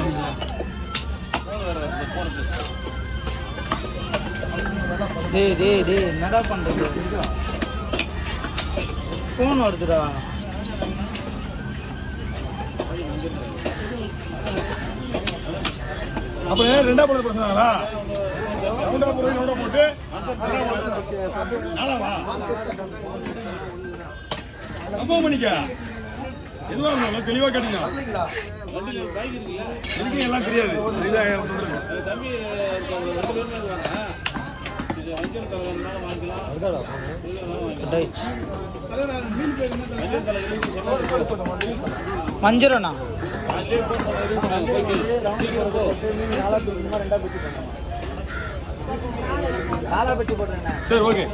டேய் டேய் டேய் என்னடா பண்றது ஃபோன் வருதுடா அப்புறம் ஏன் ரெண்டா போட போடுறாங்களா ரவுண்டா போய் ரவுண்டா போட்டு நாளாவா கம்பம் பண்ணிக்க எதுவா இருந்தாலும் தெளிவா கேட்டுங்க எனக்கு எல்லாம் தெரியாது தெரியுதா எனக்கு சொல்லுங்க. கட்டாயிடுச்சு மஞ்சுரண்ணா காலா பெட்டி போடுறேண்ணா சரி ஓகே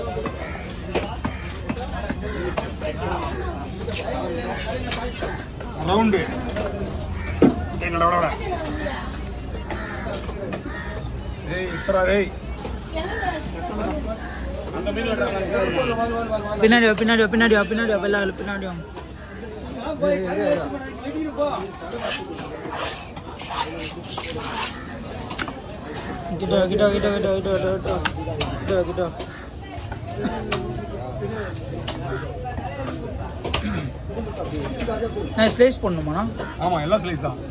ரவுண்டு என்னடா விட ஏய் இத்தரா டேய் பின்னாடி வா பின்னாடி வா பின்னாடி வா பின்னாடி வா வெள்ளாள் பின்னாடி வா கிட்ட வா, கிட்ட வா, கிட்ட வா, கிட்ட வா, கிட்ட வா, கிட்ட வா, கிட்ட வா, கிட்ட வா. நான் ஸ்லைஸ் பண்ணணுமாண்ணா ஆமா எல்லாம் ஸ்லைஸ் தான்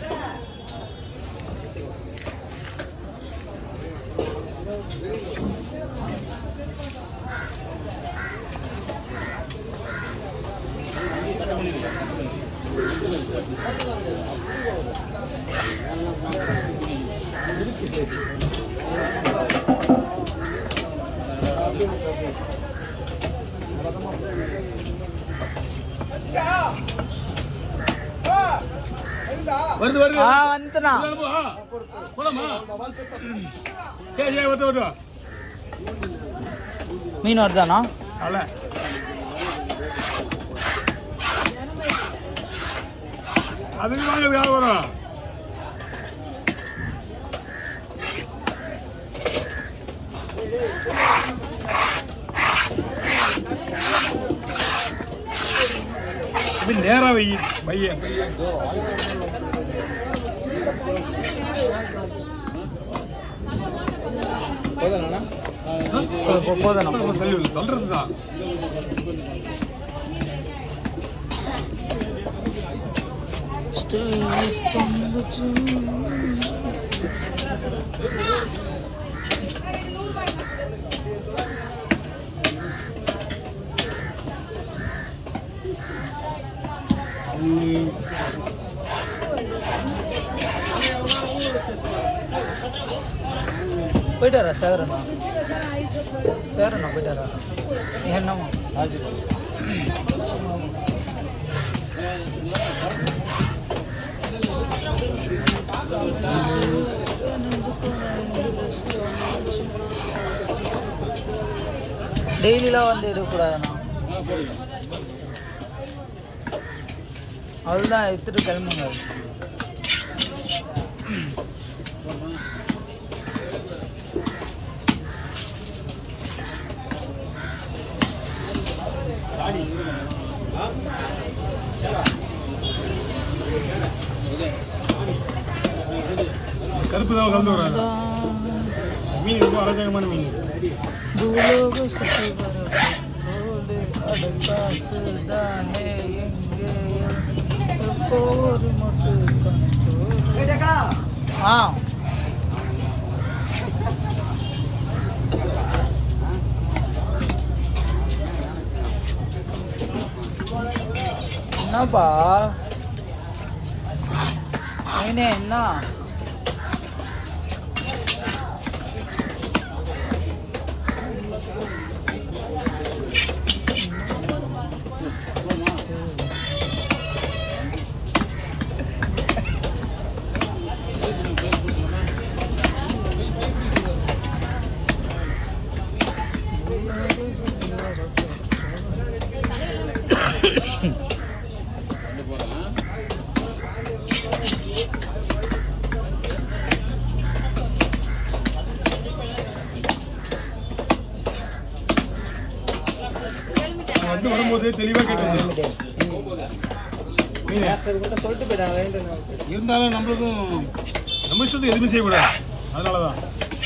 வருது வருது ஆ வந்துண்ணா போலாமா? போலாமா சரி சரி வரட்டும் வரட்டும் மீன் வருதாண்ணா அல்ல அதுக்கு வாங்க யார் வரும் அப்படி நேரா வை பையன் பையன் போ- போதுண்ணா போதும். தள்ளி விடு, தள்ளுறது தான் Stays தங்கச்சி. போயிட்டாரா சேகரண்ணா சேகரண்ணா போயிட்டாரா என்னம்மா டெய்லிலாம் வந்து எடுக்கக்கூடாதுண்ணா அதுதான் எடுத்துட்டு கிளம்புங்க கருப்பு தான் கலந்து வராங்க மீன் ரொம்ப அராஜகமான மீன் பூலோக சுற்றுவர போலே அடக்காசு தானே எங்கேயோ எப்போது மட்டும் கண்டோ. ஆ என்னப்பா ஏனே என்ன நான் வந்து வரும்போது தெளிவா கேட்டேன் மீன் சொல்லிட்டு போயிட்டாங்க வேண்டாம் இருந்தாலும் நம்மளுக்கும் நம்ம இஷ்டத்துக்கு எதுவுமே செய்யக்கூடாது அதனாலதான்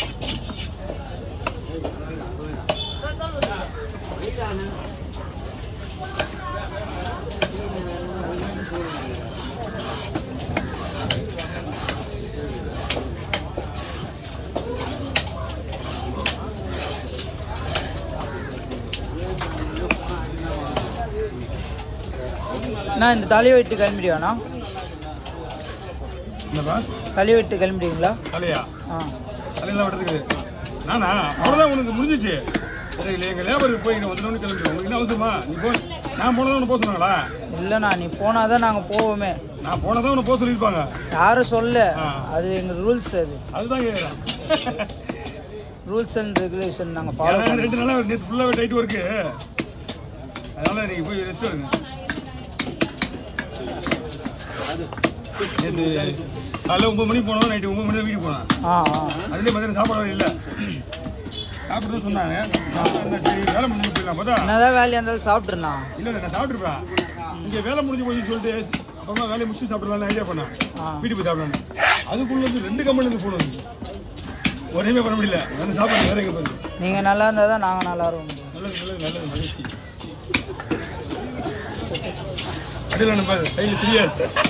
நான் இந்த தலையை விட்டு கிளம்பிடுவானா என்னப்பா தலையை விட்டு கிளம்பிடுவீங்களா தலையா ஆ தலையெல்லாம் விடுறதுக்கு நானா அவ்வளோதான் உனக்கு முடிஞ்சிச்சு இல்லை எங்கள் லேபருக்கு போய் இங்கே வந்துடணும்னு கிளம்பிடுவோம் உனக்கு என்ன அவசரமா நீ போ நான் போனதான் உன்னை போக சொன்னாங்களா இல்லைண்ணா நீ போனாதான் நாங்கள் போவோமே நான் போனதான் உன்னை போக சொல்லியிருப்பாங்க யாரும் சொல்ல ஆ. அது எங்கள் ரூல்ஸ் அது அதுதான் கேட்குறேன் ரூல்ஸ் அண்ட் ரெகுலேஷன் நாங்கள் ஃபாலோ ஏன்னா பண்ணுறோம் ரெண்டு நாளாக நேற்று ஃபுல்லாகவே டைட் ஒர்க்கு அதனால நீங்கள் போய் ரெஸ்ட் எடுங்க நேற்று காலைல ஒன்பது மணிக்கு போனோம் நைட்டு ஒன்பது மணி வீட்டுக்கு போனேன் ஆ ஆ அதுலேயே மத்தியானம் சாப்பாடு வர இல்லை சாப்பிட்டு சொன்னாங்க சாப்பிட்டு சரி வேலை முடிஞ்சு போயிடலாம் பார்த்தா என்னதான் வேலையாக இருந்தாலும் சாப்பிட்ருண்ணா இல்லை இல்லை நான் சாப்பிட்ருப்பேன் இங்கே வேலை முடிஞ்சு போச்சுன்னு சொல்லிட்டு அப்புறமா வேலையை முடிச்சு சாப்பிடலாம்னு ஐடியா பண்ணேன் ஆ. வீட்டுக்கு போய் சாப்பிடலாம் அதுக்குள்ள வந்து ரெண்டு கம்பெனிலேருந்து ஃபோன் வந்து ஒரேமே பண்ண முடியல நான் சாப்பிட வேற எங்கே போகுது நீங்கள் நல்லா இருந்தால் தான் நாங்கள் நல்லா இருப்போம் நல்லது நல்லது நல்லது மகிழ்ச்சி அடியில் நம்ம கையில் சரியா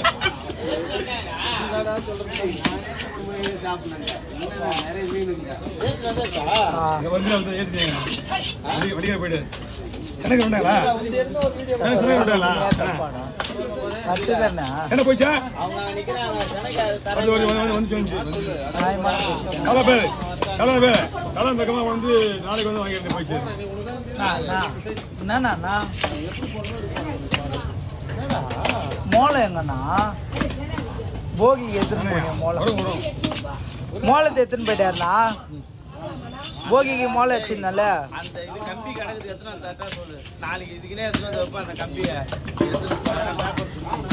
ஆ இங்கே வந்து வந்து ஏற்றிட்டீங்க வடி வடிகார போயிட்டு சென்னைக்கு வந்தாங்களா சென்னைக்கு வந்தாங்களா கட்டு தானே என்ன போச்சா வந்து வந்து வந்து வந்து வந்து வந்து நியாயமான விஷயம். கலா பேர் கலா பேர் கலா இந்த கம்மா வந்து நாளைக்கு வந்து வாங்கிட்டு போயிடுச்சு அண்ணா, அண்ணா. என்னண்ணா அண்ணா? என்னடா? மோளம் எங்கண்ணா போகிக்கு எடுத்துன்னு போனீங்க மோளம் வரும் வரும் மோளத்தை எடுத்துன்னு போயிட்டாருண்ணா போகிக்கு மோளம் வச்சிருந்தால அந்த இது கம்பி கிடக்குது எத்தனை வந்து தட்டா சொல்லு நாளைக்கு இதுக்குன்னே எடுத்துட்டு வந்து வைப்பேன் அந்த கம்பியை எடுத்துட்டு போய் நான் பேப்பர்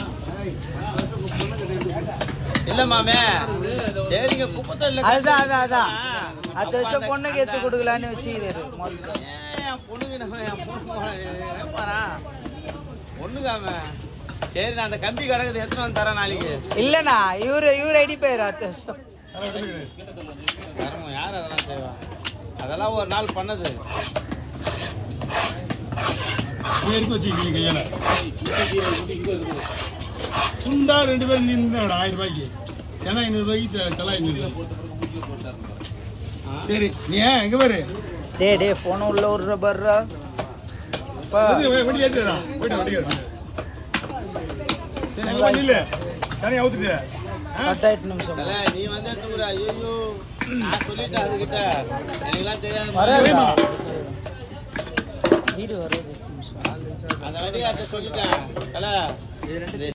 சுத்தி. இல்ல மாமே சரிங்க குப்பை தொழில அதுதான் அதான் அதான் அடுத்த வருஷம் பொண்ணுக்கு எடுத்து கொடுக்கலான்னு வச்சுக்கிறாரு முதல்ல. என் பொண்ணுக்கு நம்ம என் பொண்ணு பாரா பொண்ணுக்காம சரி நான் அந்த கம்பி கிடக்குது எடுத்துட்டு வந்து தரேன் நாளைக்கு இல்லண்ணா இவரு இவரு அடிப்பாரு அடுத்த வருஷம் கலா எடுத்துக்கிறேன் தரணும் யார் அதெல்லாம் செய்வா அதெல்லாம் ஒரு நாள் பண்ணது இங்கே எடுத்து வச்சுக்கிங்க கையால சுண்டா ரெண்டு பேரும் நின்று ஆயிரம் ரூபாய்க்கு ஏன்னா ஐநூறு ரூபாய்க்கு த- தலா ஐநூறு சரி நீ ஏன் எங்க பாரு டே டே போன உள்ள ஒரு ரப்பர்ரா அப்பா வண்டி ஏற்றுடா போயிட்டு வண்டி ஏறு. சரி எங்க போய் நில்லு தனியாக அவுத்துட்டு ஆ? பத்தாயிரத்து நிமிஷம் தல, நீ வந்து எடுத்துக்கிற ஐயோ நான் சொல்லிட்டேன் அதுகிட்ட எனக்குலாம் தெரியாது வரேன்டா. வீடு வருது நிமிஷம் அந்த வண்டியை சொல்லிட்டேன் தல